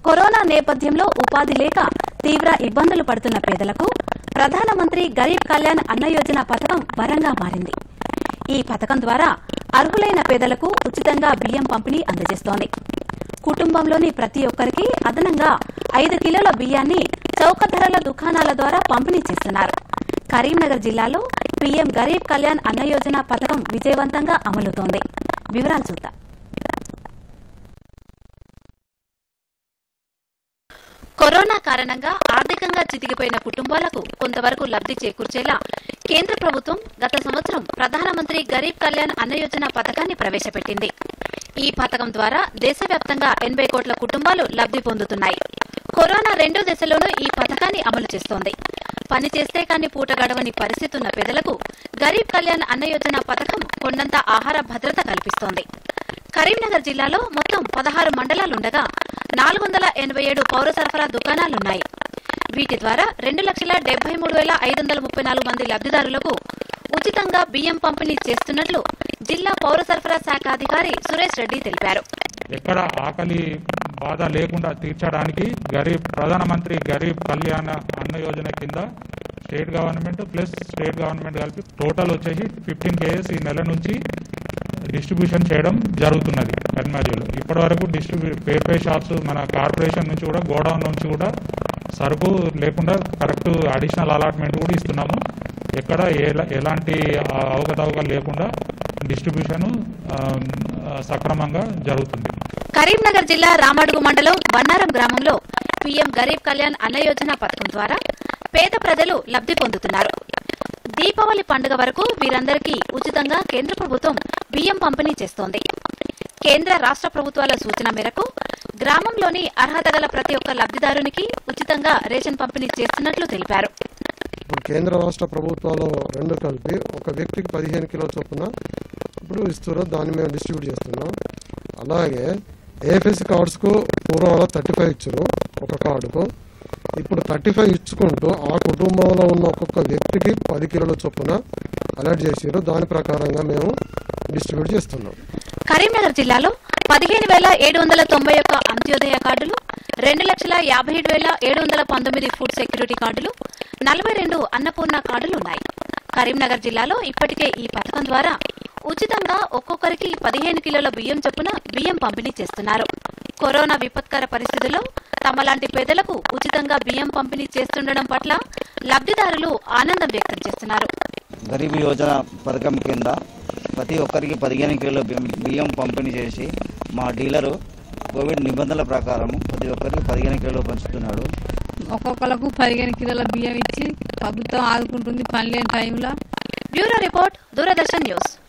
corona నేపథ్యంలో ఉపాధి లేక తీవ్ర ఇబ్బందులు పడుతున్న పేదలకు ప్రధానమంత్రి గరీబ్ కళ్యాణ్ అన్న యోజన పథకం వరంగా మారింది ఈ పథకం ద్వారా అర్హులైన పేదలకు ఉచితంగా బియ్యం పంపిణీ అందజేస్తోంది కుటుంబంలోని ప్రతి ఒక్కరికి అదనంగా ఐదు కిలోల బియ్యాన్ని చౌక ధరల దుకాణాల ద్వారా పంపిణీ చేస్తున్నారు కరీంనగర్ జిల్లాలో పీఎం గరీబ్ కళ్యాణ్ అన్న యోజన పథకం విజయవంతంగా అమలుతోంది వివరాలు చూద్దాం కరోనా కారణంగా ఆర్థికంగా చితికిపోయిన కుటుంబాలకు కొంతవరకు లబ్ధి చేకూర్చేలా కేంద్ర ప్రభుత్వం గత సంవత్సరం ప్రధానమంత్రి గరీబ్ కళ్యాణ్ అన్న యోజన పథకాన్ని ప్రవేశపెట్టింది ఈ పథకం ద్వారా దేశవ్యాప్తంగా ఎనభై కోట్ల కుటుంబాలు లబ్ధి పొందుతున్నాయి కరోనా రెండో దశలోనూ ఈ పథకాన్ని అమలు చేస్తోంది పని చేస్తే కాని పూట గడవని పరిస్థితి ఉన్న పేదలకు గరీబ్ కళ్యాణ్ అన్న యోజన పథకం కొండంత ఆహార భద్రత కల్పిస్తోంది కరీంనగర్ జిల్లాలో మొత్తం పదహారు మండలాలుండగా నాలుగు వందల ఎనభై ఏడు పౌర సరఫరా దుకాణాలున్నాయి వీటి ద్వారా రెండు లక్షల డెబ్బై మూడు వేల ఐదు వందల ముప్పై నాలుగు మంది లబ్ధిదారులకు ఉచితంగా బియ్యం పంపిణీ చేస్తున్నట్లు జిల్లా పౌర సరఫరా శాఖ అధికారి సురేష్ రెడ్డి తెలిపారు ఎక్కడ ఆకలి బాధ లేకుండా తీర్చడానికి గరీబ్ ప్రధానమంత్రి గరీబ్ కళ్యాణ అన్న యోజన కింద state government plus state government కలిపి టోటల్ వచ్చేసి ఫిఫ్టీన్ కేఎస్ ఈ నెల నుంచి డిస్ట్రిబ్యూషన్ చేయడం జరుగుతున్నది కరీంనగర్లో ఇప్పటి వరకు డిస్ట్రిబ్యూ పేపే షాప్స్ మన కార్పొరేషన్ నుంచి కూడా గోడౌన్ నుంచి కూడా సరుకు లేకుండా కరెక్ట్ అడిషనల్ అలాట్మెంట్ కూడా ఇస్తున్నాము ఎక్కడ ఎలా- ఎలాంటి ఆ, అవకతవకలు లేకుండా డిస్ట్రిబ్యూషన్ సక్రమంగా జరుగుతుంది కరీంనగర్ జిల్లా రామడుగు మండలం బన్నారం గ్రామంలో పీఎం గరీబ్ కళ్యాణ్ అన్న యోజన పథకం ద్వారా పేద ప్రజలు లబ్ధి పొందుతున్నారు దీపావళి పండుగ వరకు వీరందరికీ ఉచితంగా కేంద్ర ప్రభుత్వం బియ్యం పంపిణీ చేస్తోంది కేంద్ర రాష్ట్ర ప్రభుత్వాల సూచన మేరకు గ్రామంలోని అర్హత గల ప్రతి ఒక్క లబ్ధిదారునికి ఉచితంగా రేషన్ పంపిణీ చేస్తున్నట్లు తెలిపారు ఇప్పుడు కేంద్ర రాష్ట్ర ప్రభుత్వాలు రెండు కలిపి ఒక వ్యక్తికి పదిహేను కిలో చొప్పున ఇప్పుడు ఇస్తున్నారు దాన్ని మేము డిస్ట్రిబ్యూట్ చేస్తున్నాం అలాగే ఏఎఫ్ఎస్ కార్డ్స్కు పూర్వం అలా థర్టీ ఫైవ్ ఇచ్చారు ఒక కార్డుకు ఇప్పుడు థర్టీ ఫైవ్ ఇచ్చుకుంటూ ఆ కుటుంబంలో ఉన్న ఒక్కొక్క వ్యక్తికి పది కిలోల చొప్పున అలర్ట్ చేసారు దాని ప్రకారంగా మేము డిస్ట్రిబ్యూట్ చేస్తున్నాం కరీంనగర్ జిల్లాలో పదిహేను వేల ఏడు వందల తొంభై ఒక్క అంత్యోదయ కార్డులు రెండు లక్షల యాభై ఏడు వేల ఏడు వందల పంతొమ్మిది ఫుడ్ సెక్యూరిటీ కార్డులు నలభై రెండు అన్నపూర్ణ కార్డులు ఉన్నాయి కరీంనగర్ జిల్లాలో ఇప్పటికే ఈ పథకం ద్వారా ఉచితంగా ఒక్కొక్కరికి పదిహేను కిలోల బియ్యం చొప్పున బియ్యం పంపిణీ చేస్తున్నారు కరోనా విపత్కర పరిస్థితుల్లో తమలాంటి పేదలకు ఉచితంగా బియ్యం పంపిణీ చేస్తుండడం పట్ల లబ్ధిదారులు ఆనందం వ్యక్తం చేస్తున్నారు గరీబ్ యోజన పథకం కింద ప్రతి ఒక్కరికి పదిహేను కిలోల బియ్యం- బియ్యం పంపిణీ చేసి మా డీలరు కోవిడ్ నిబంధనల ప్రకారం ప్రతి ఒక్కరికి పదిహేను కిలోలు పంచుతున్నాడు ఒక్కొక్కలకు పదిహేను కిలోల బియ్యం ఇచ్చి ప్రభుత్వం ఆదుకుంటుంది పని లేని టైంలో బ్యూరో రిపోర్ట్ దూరదర్శన్ న్యూస్